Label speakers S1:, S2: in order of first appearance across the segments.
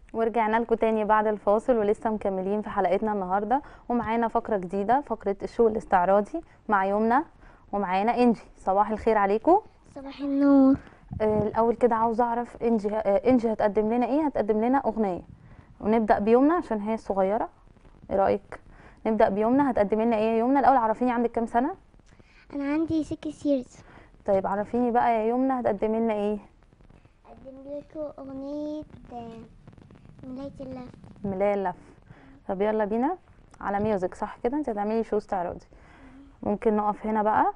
S1: ورجعنا لكم تاني بعد الفاصل ولسه مكملين في حلقتنا النهارده ومعانا فقره جديده فقره الشو الاستعراضي مع يمنى ومعانا انجي صباح الخير عليكم
S2: صباح النور
S1: آه الاول كده عاوزه اعرف انجي آه انجي هتقدم لنا ايه هتقدم لنا اغنيه ونبدا بيمنى عشان هي الصغيره ايه رايك نبدا بيمنى هتقدم لنا ايه يا يمنى الاول عرفيني عندك كام سنه
S2: انا عندي سكس ييرز
S1: طيب عرفيني بقى يا يمنى هتقدم لنا ايه
S2: اقدم لكم اغنيه آه، ملاية اللف
S1: ملاية اللف طب يلا بينا على ميوزك صح كده انت هتعملي شو استعراضي ممكن نقف هنا بقى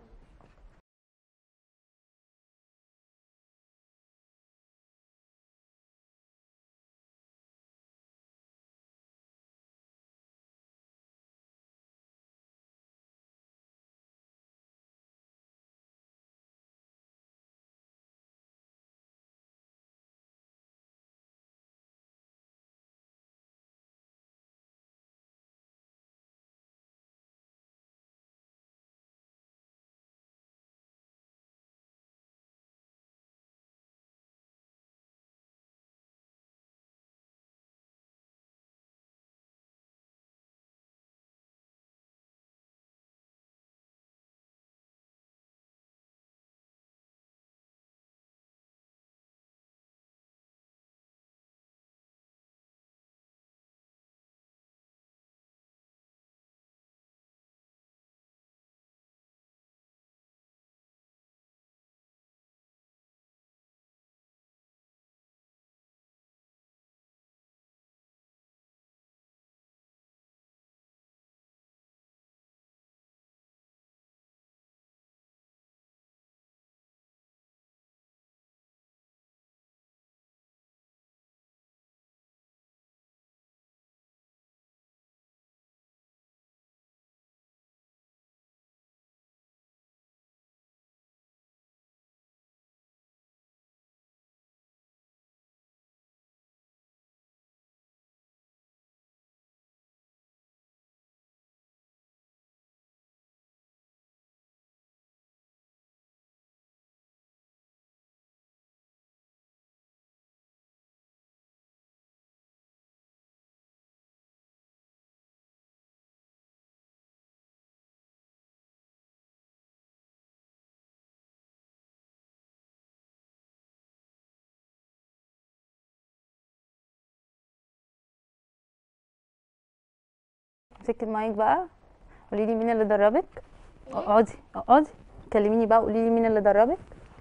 S1: امسكي المايك بقى قولي لي مين اللي دربك اقعدي اقعدي كلميني بقى قولي لي مين اللي دربك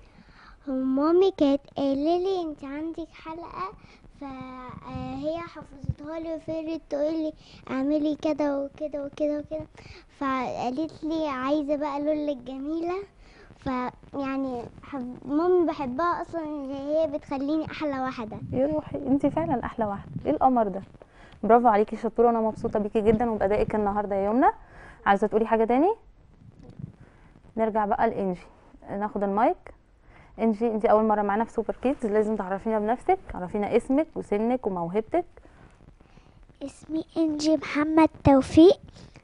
S2: مامي كانت قايله لي انت عندك حلقه فهي حفظتها لي وفضلت تقول لي اعملي كده وكده وكده وكده فقالت لي عايزه بقى لولا الجميله فيعني حب... مامي بحبها اصلا ان هي بتخليني احلى واحده
S1: يا روحي انت فعلا احلى واحده ايه القمر ده برافو عليكي شطوره انا مبسوطه بيكي جدا وبادائك النهارده يا يمنى عايزه تقولي حاجه تاني نرجع بقى لانجي ناخد المايك انجي انت اول مره معانا في سوبر كيدز لازم تعرفينا بنفسك عرفينا اسمك وسنك وموهبتك
S2: اسمي انجي محمد توفيق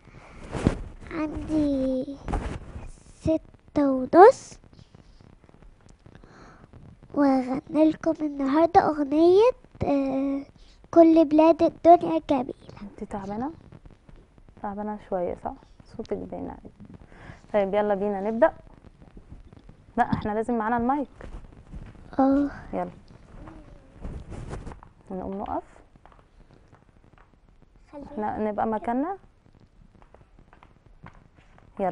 S2: عندي ستة ونص وغني لكم النهاردة أغنية آه، كل بلاد الدنيا جميلة
S1: انت تعبانه تعبانه شويه صح صوتك باين عليك طيب يلا بينا نبدا لا احنا لازم معانا المايك
S2: اه
S1: يلا نقوم نقف احنا نبقى مكاننا يلا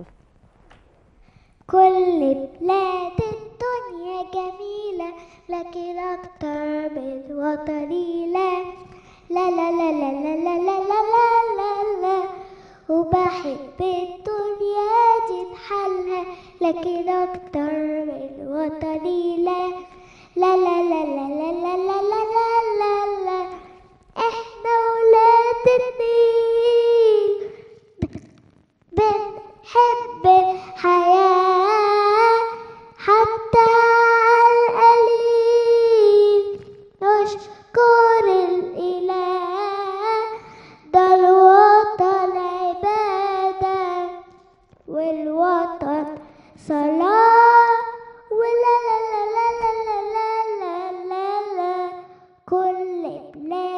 S2: كل بلاد الدنيا جميلة لكن أكتر من وطني لا لا لا لا لا لا لا لا لا لا لا لا وبحب الدنيا دي بحالها لكن أكتر من وطني لا لا لا لا لا لا لا لا لا لا لا لا احنا ولاد النيل بنحب الحياة حتى القليل نشكر الإله ده الوطن عبادة والوطن صلاة ولا لا لا لا لا لا لا لا لا كل بلاد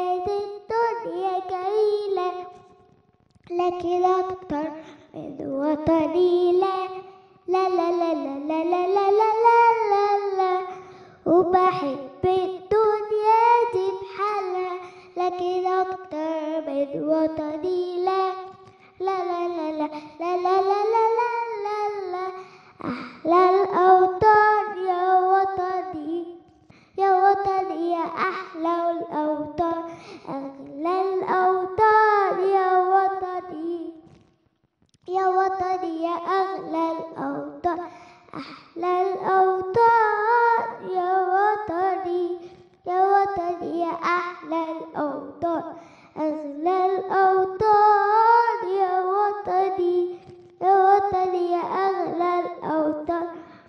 S2: لكن أكتر من وطني لا لا لا لا لا لا لا لا لا لا لا لا وبحب الدنيا دي بحالها لكن أكتر من وطني لا لا لا لا لا لا لا لا لا لا لا لا أحلى الأوطان يا وطني يا وطني يا أحلى الأوطان أغلى الأوطان يا وطني يا وطني يا أغلى الأوطان أحلى الأوطان يا وطني يا وطني يا أحلى الأوطان أغلى الأوطان يا وطني يا وطني يا أغلى الأوطان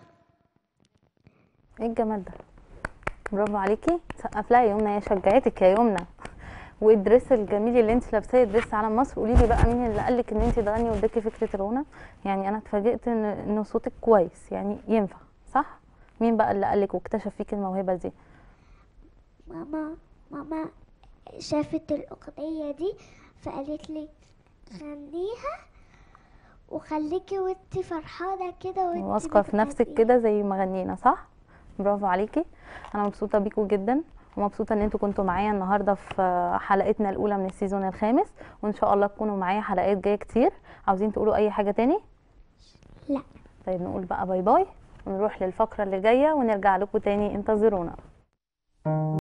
S1: ايه الجمال ده برافو عليكي سقف لها يا يمنى هي شجعتك يا يمنى والدريس الجميل اللي انت لابساه دريس علم مصر قولي لي بقى مين اللي قالك ان انت تغني واداكي فكره الغنى يعني انا اتفاجئت ان ان صوتك كويس يعني ينفع صح مين بقى اللي قالك واكتشف فيك الموهبه دي
S2: ماما ماما شافت الأغنية دي فقالت لي غنيها وخليكي وانتي فرحانة كده وانتي
S1: واثقه في نفسك
S2: بتغني.
S1: كده زي ما غنينا صح برافو عليكي انا مبسوطه بيكم جدا ومبسوطه ان انتوا كنتوا معايا النهارده في حلقتنا الاولى من السيزون الخامس وان شاء الله تكونوا معايا حلقات جايه كتير عاوزين تقولوا اي حاجه تاني
S2: لا
S1: طيب نقول بقى باي باي ونروح للفقره اللي جايه ونرجع لكم تاني انتظرونا